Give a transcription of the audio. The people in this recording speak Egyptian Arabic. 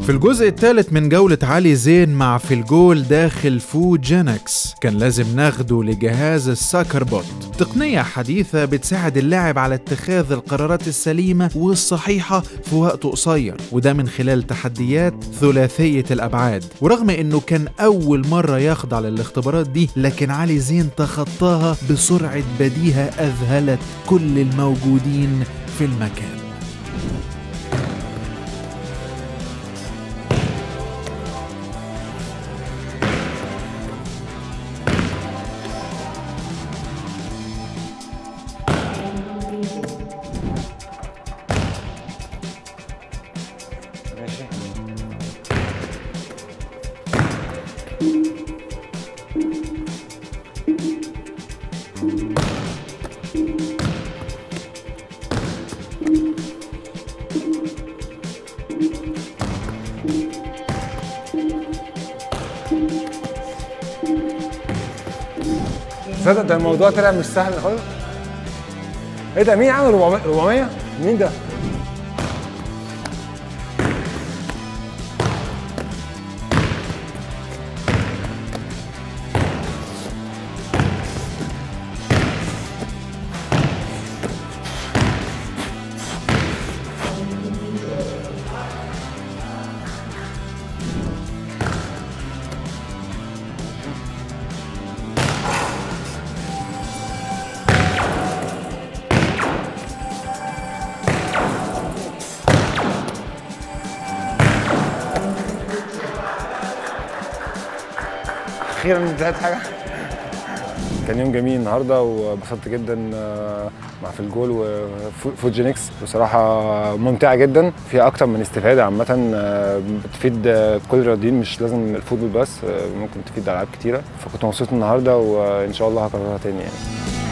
في الجزء الثالث من جولة علي زين مع في الجول داخل فود جينكس كان لازم ناخده لجهاز الساكر بوت تقنية حديثة بتساعد اللاعب على اتخاذ القرارات السليمة والصحيحة في وقت قصير وده من خلال تحديات ثلاثية الأبعاد ورغم إنه كان أول مرة يخضع للاختبارات دي لكن علي زين تخطاها بسرعة بديهة أذهلت كل الموجودين في المكان ماشي تصدق ده الموضوع طلع مش سهل خالص ايه ده مين عمل 400 400 مين ده اخيرا انتهت حاجه كان يوم جميل النهارده وبسطت جدا آه، مع في الجول وفوجينكس بصراحه ممتعه جدا فيها اكتر من استفاده عامه آه، بتفيد آه، كل الرياضيين مش لازم الفوتبول بس آه، ممكن تفيد العاب كتيره فكنت مبسوط النهارده وان شاء الله هكررها تاني يعني